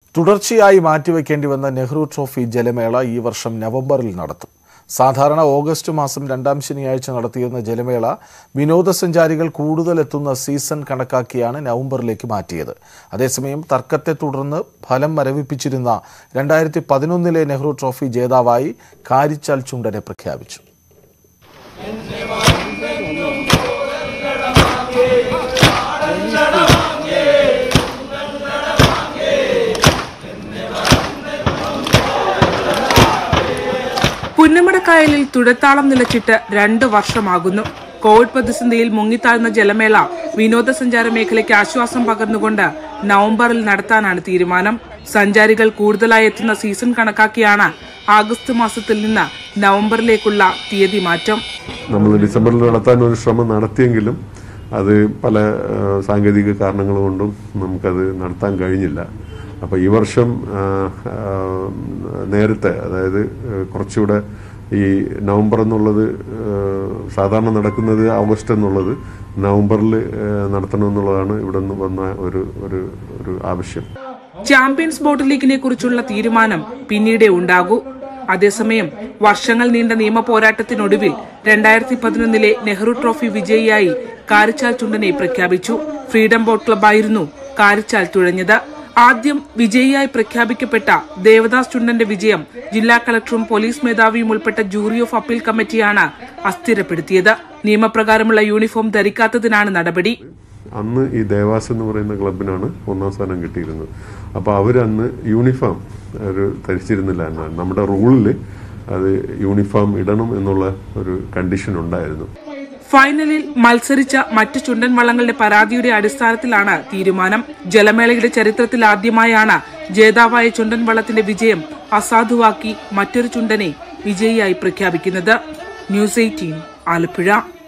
തുടർച്ചയായി മാറ്റിവെക്കേണ്ടി വന്ന നെഹ്റു ട്രോഫി ജലമേള ഈ വർഷം നവംബറിൽ നടത്തും സാധാരണ ഓഗസ്റ്റ് മാസം രണ്ടാം ശനിയാഴ്ച നടത്തിയിരുന്ന ജലമേള വിനോദസഞ്ചാരികൾ കൂടുതൽ എത്തുന്ന സീസൺ കണക്കാക്കിയാണ് നവംബറിലേക്ക് മാറ്റിയത് അതേസമയം തർക്കത്തെ തുടർന്ന് ഫലം മരവിപ്പിച്ചിരുന്ന രണ്ടായിരത്തി പതിനൊന്നിലെ നെഹ്റു ട്രോഫി ജേതാവായി കാരിച്ചാൽ ചുണ്ടനെ പ്രഖ്യാപിച്ചു പുന്നമടക്കായലിൽ തുഴത്താളം നിലച്ചിട്ട് രണ്ട് വർഷമാകുന്നു കോവിഡ് പ്രതിസന്ധിയിൽ മുങ്ങിത്താഴ്ന്ന ജലമേള വിനോദസഞ്ചാര മേഖലയ്ക്ക് ആശ്വാസം പകർന്നുകൊണ്ട് നവംബറിൽ നടത്താനാണ് തീരുമാനം സഞ്ചാരികൾ കൂടുതലായി എത്തുന്ന സീസൺ കണക്കാക്കിയാണ് ആഗസ്റ്റ് മാസത്തിൽ നിന്ന് നവംബറിലേക്കുള്ള തീയതി മാറ്റം നമ്മൾ ഡിസംബറിൽ നടത്താൻ ഒരു ശ്രമം നടത്തിയെങ്കിലും അത് പല ആ, സാങ്കേതിക കാരണങ്ങൾ കൊണ്ടും നമുക്കത് നടത്താൻ കഴിഞ്ഞില്ല അപ്പോൾ ഈ വർഷം ആ, ആ, നേരത്തെ അതായത് ആ, കുറച്ചുകൂടെ ഈ നവംബർ എന്നുള്ളത് ആ, സാധാരണ നടക്കുന്നത് ഓഗസ്റ്റ് എന്നുള്ളത് നവംബറിൽ ആ, നടത്തണമെന്നുള്ളതാണ് ഇവിടെ നിന്ന് വന്ന ഒരു ഒരു ഒരു ആവശ്യം ചാമ്പ്യൻസ് ബോട്ട് ലീഗിനെ കുറിച്ചുള്ള തീരുമാനം പിന്നീടേ ഉണ്ടാകൂ അതേസമയം വർഷങ്ങൾ നീണ്ട നിയമ പോരാട്ടത്തിനൊടുവിൽ രണ്ടായിരത്തി പതിനൊന്നിലെ നെഹ്റു ട്രോഫി വിജയിയായി കാരിച്ചാൽ ചുണ്ടനെ പ്രഖ്യാപിച്ചു ഫ്രീഡം ബോട്ട് ക്ലബായിരുന്നു കാരിച്ചാൽ തുഴഞ്ഞത് ആദ്യം വിജയിയായി പ്രഖ്യാപിക്കപ്പെട്ട ദേവദാസ് ചുണ്ടന്റെ വിജയം ജില്ലാ കളക്ടറും പോലീസ് മേധാവിയും ഉൾപ്പെട്ട ജൂറി ഓഫ് അപ്പീൽ കമ്മിറ്റിയാണ് അസ്ഥിരപ്പെടുത്തിയത് നിയമപ്രകാരമുള്ള യൂണിഫോം ധരിക്കാത്തതിനാണ് നടപടി അന്ന് ഈ ദേവാസ് എന്ന് പറയുന്ന ക്ലബിനാണ് ഒന്നാം സ്ഥാനം കിട്ടിയിരുന്നത് അപ്പോൾ അവരന്ന് യൂണിഫോം ഒരു ധരിച്ചിരുന്നില്ല എന്നാണ് നമ്മുടെ റൂളിൽ അത് യൂണിഫോം ഇടണം എന്നുള്ള ഒരു കണ്ടീഷൻ ഉണ്ടായിരുന്നു ഫൈനലിൽ മത്സരിച്ച മറ്റ് ചുണ്ടൻ വള്ളങ്ങളുടെ പരാതിയുടെ അടിസ്ഥാനത്തിലാണ് തീരുമാനം ജലമേളയുടെ ചരിത്രത്തിൽ ആദ്യമായാണ് ജേതാവായ ചുണ്ടൻ വള്ളത്തിന്റെ വിജയം അസാധുവാക്കി മറ്റൊരു ചുണ്ടനെ വിജയിയായി പ്രഖ്യാപിക്കുന്നത് ന്യൂസ് എയ്റ്റീൻ ആലപ്പുഴ